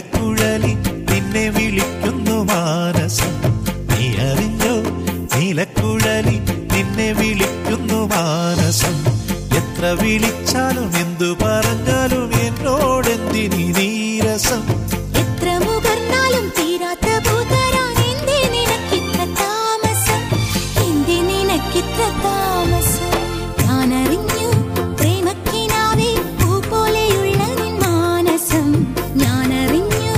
നീലക്കുഴലി നിന്നെ വിളിക്കുന്നു മാനസം നീ അറിഞ്ഞോ നീലക്കുഴലി നിന്നെ വിളിക്കുന്നു മാനസം എത്ര വിളിച്ചാലും എന്തു പറഞ്ഞാലും എന്നോടെന്തിനി നീരസം എത്ര മുകർന്നാലും തീരാത്ത പൂതരാൻ എന്തേ നിനക്കിത്ര താമസം എന്തേ നിനക്കിത്ര താമസം ഞാനറിഞ്ഞു പ്രേമക്കിനാവേ പൂ പോലെയുള്ള നിൻ മാനസം ഞാനറിഞ്ഞു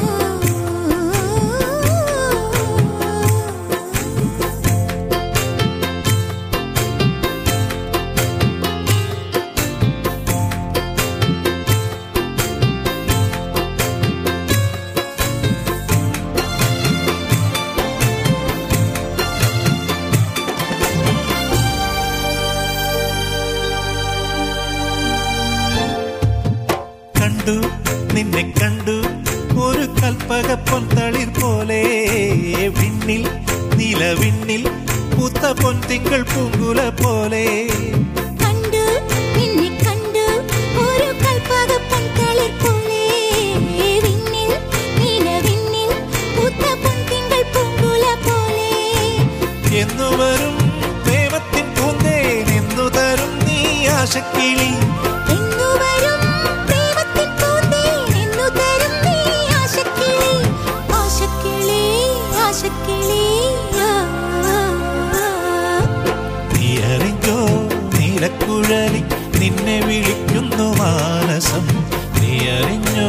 കണ്ടു നിന്നെ കണ്ടു ഒരു കൽപ്പക പൊന്തളിർ പോലെ വിണ്ണിൽ നിലവിണ്ണിൽ പൂത്ത പൊൻതിങ്കൾ പൂങ്കുല പോലെ കണ്ടു നിന്നെ കണ്ടു ഒരു കൽപ്പക പൊൻതളിർ പോലെ വിണ്ണിൽ നീലവിണ്ണിൽ പൂത്ത പൊൻതിങ്കൾ പൂങ്കുല പോലെ എന്നു വരും പ്രേമത്തിൻ പൂന്തേൻ എന്നു തരും നീ ആശക്കിളി എന്നു വരും പ്രേമത്തിൻ പൂന്തേൻ എന്നു തരും നീ ആശക്കിളി ആശക്കിളി ആശക്കിളി ആ, ആ, ആ. നീ അറിഞ്ഞോ നീലക്കുഴലി നിന്നെ വിളിക്കുന്നു മാനസം നീ അറിഞ്ഞോ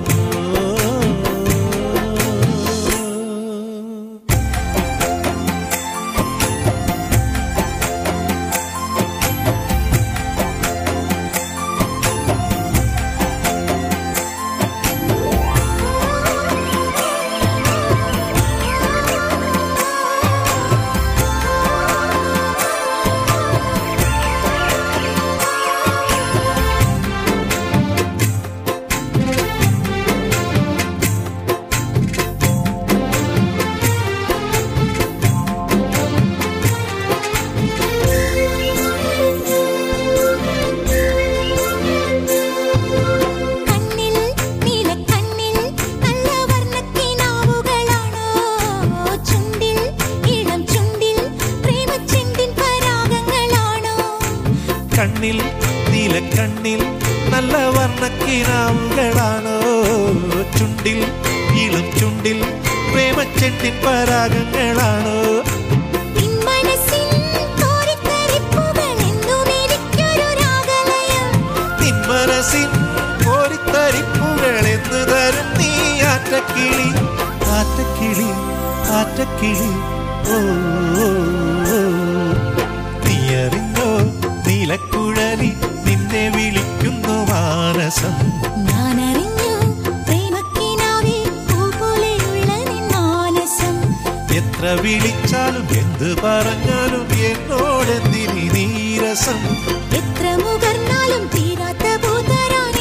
കണ്ണിൽ നീലക്കണ്ണിൽ നല്ല വർണ്ണക്കിനാവുകളാണോ ചുണ്ടിൽ ഇളം ചുണ്ടിൽ പ്രേമച്ചെണ്ടിൻ പരാഗങ്ങളാണോ കണ്ണിൽ നീലക്കണ്ണിൽ നല്ല വർണ്ണക്കിനാവുകളാണോ ചുണ്ടിൽ ഇളം ചുണ്ടിൽ പ്രേമച്ചെണ്ടിൻ പരാഗങ്ങളാണോ നിൻ മനസ്സിൻ കോരിത്തരിപ്പുകൾ എന്നും എനിക്കൊരു രാഗലയം നിൻമനസിൻ കോരിത്തരിപ്പുകൾ എന്ന് തരും നീ ആറ്റക്കിളി ആറ്റക്കിളി ആറ്റക്കിളി ഓ ഓ, ഓ. നീ അറിഞ്ഞോ നീലക്കുഴലി നിന്നെ വിളിക്കുന്നു മാനസം ഞാനറിഞ്ഞു പ്രേമക്കിനാവേ പൂ പോലെയുള്ള നിൻ മാനസം എത്ര വിളിച്ചാലും എന്ത് പറഞ്ഞാലും എന്നോടെന്തിനി നീരസം എത്ര മുകർന്നാലും തീരാത്ത ഭൂതരാ